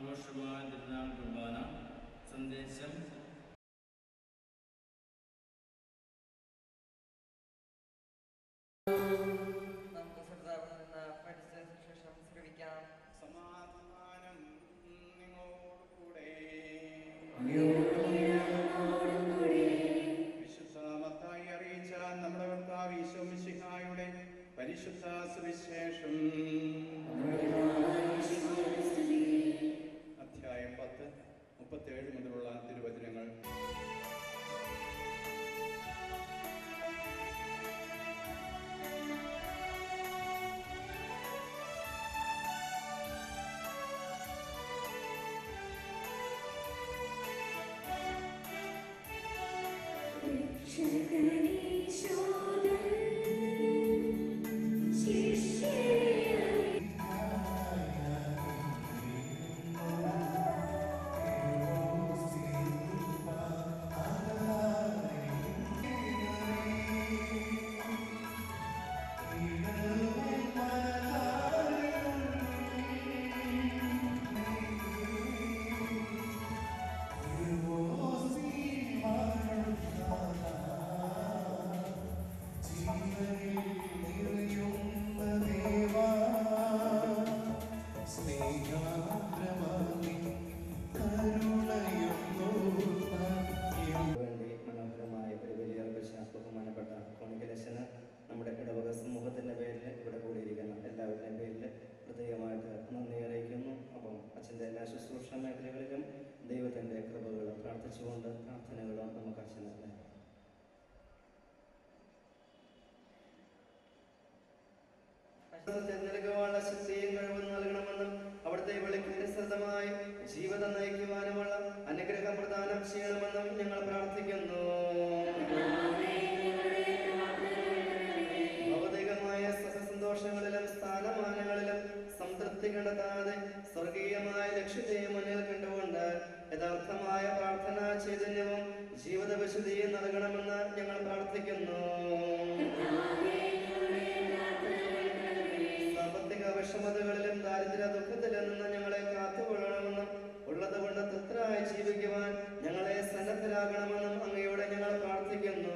ആഘോഷമായ തിരുനാൾ കുർബാന സന്ദേശം നമുക്ക് ശ്രദ്ധാവിൽ നിന്ന് പഠിച്ച ശേഷം ശ്രമിക്കാം സമാധാനം നിങ്ങളോടുകൂടെ വിശുദ്ധ മത്തായി അറിയിച്ച നമ്മുടെ കർത്താവ് ഈശോ മിശിഹായുടെ പരിശുദ്ധ സുവിശേഷം അധ്യായം പത്ത് മുപ്പത്തേഴ് മുതലുള്ള തിരുവചനങ്ങൾ വേണ്ടി മനോഹരമായ ഒരു വലിയ അർപ്പിച്ച ബഹുമാനപ്പെട്ട കോണിക്കലശന് നമ്മുടെ ഇടവക സമൂഹത്തിന്റെ പേരിൽ ഇവിടെ കൂടിയിരിക്കുന്ന എല്ലാവരുടെയും പേരിൽ പ്രത്യേകമായിട്ട് നന്ദി അറിയിക്കുന്നു അപ്പം അച്ഛൻ്റെ എല്ലാ ശുശ്രൂഷ മേഖലകളിലും ദൈവത്തിൻ്റെ കൃപകൾ പ്രാർത്ഥിച്ചുകൊണ്ട് പ്രാർത്ഥനകളും നമുക്ക് അച്ഛനെ നൽകാം. തിരഞ്ഞെടുക്കുവാനുള്ള ശക്തിയും കഴിവും നൽകണമെന്നും അവിടുത്തെ വിളിക്കനുസൃതമായി ജീവിതം നയിക്കുവാനുമുള്ള അനുഗ്രഹം പ്രദാനം ചെയ്യണമെന്നും ഞങ്ങൾ പ്രാർത്ഥിക്കുന്നു ഭൗതികമായ സഹസന്തോഷങ്ങളിലും സ്ഥാനമാനങ്ങളിലും സംതൃപ്തി കണ്ടെത്താതെ സ്വർഗീയമായ ലക്ഷ്യത്തെ മുന്നിൽ കണ്ടുകൊണ്ട് യഥാർത്ഥമായ പ്രാർത്ഥനാ ചൈതന്യവും ജീവിത വിശുദ്ധിയും നൽകണമെന്ന് ഞങ്ങൾ പ്രാർത്ഥിക്കുന്നു സാമ്പത്തിക വിഷമതകളിലും ദാരിദ്ര്യ ദുഃഖത്തിലും നിന്ന് ഞങ്ങളെ കാത്തുകൊള്ളണമെന്നും ഉള്ളത് കൊണ്ട് തൃപ്തരായി ജീവിക്കുവാൻ ഞങ്ങളെ സന്നദ്ധരാകണമെന്നും അങ്ങയോടെ ഞങ്ങൾ പ്രാർത്ഥിക്കുന്നു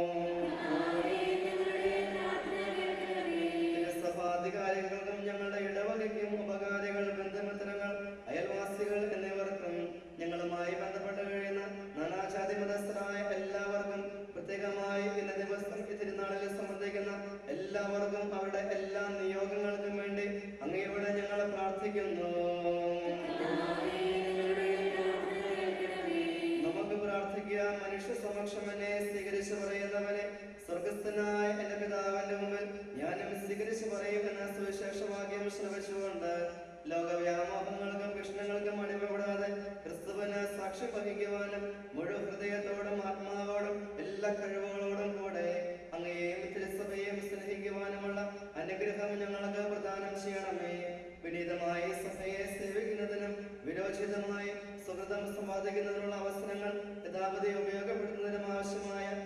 സഭാധികാരികൾക്കും ഞങ്ങളുടെ ഇടവകയ്ക്കും ഉപകാരികൾ ബന്ധുമിത്രങ്ങൾ അയൽവാസികൾ എന്നിവർക്കും ഞങ്ങളുമായി ബന്ധപ്പെട്ട് കഴിയുന്ന നാനാജാതി മതസ്ഥരായ എല്ലാവർക്കും പ്രത്യേകമായി ഇന്ന ദിവസം ഈ തിരുനാളിൽ സംബന്ധിക്കുന്ന എല്ലാവർക്കും അവരുടെ എല്ലാ നിയോഗങ്ങൾക്കും വേണ്ടി അങ്ങയോട് ഞങ്ങൾ പ്രാർത്ഥിക്കുന്നു നമുക്ക് പ്രാർത്ഥിക്കാം മനുഷ്യ സമക്ഷം എന്നെ സ്വീകരിച്ചു പറയുന്നവനെ സ്വർഗസ്ഥനായ എന്റെ പിതാവിന്റെ മുമ്പിൽ ഞാനും സ്വീകരിച്ചു പറയുമെന്ന സുവിശേഷവാക്യം ശ്രമിച്ചുകൊണ്ട് ലോകവ്യാമോഹങ്ങൾക്കും കൃഷ്ണങ്ങൾക്കും അടിമപ്പെടാതെ ക്രിസ്തുവിന് സാക്ഷ്യം വഹിക്കുവാനും മുഴുവൻ ഹൃദയത്തോടും ആത്മാവോടും എല്ലാ കഴിവുകളോടും കൂടെ അങ്ങയെയും തിരുസഭയെയും സ്നേഹിക്കുവാനുമുള്ള അനുഗ്രഹം ഞങ്ങൾക്ക് പ്രദാനം ചെയ്യണമേ വിനീതമായി സഭയെ സേവിക്കുന്നതിനും വിരോചിതമായി സുഹൃതം സമ്പാദിക്കുന്നതിനുള്ള അവസരങ്ങൾ യഥാപതി ഉപയോഗപ്പെടുത്തുന്നതിനും ആവശ്യമായ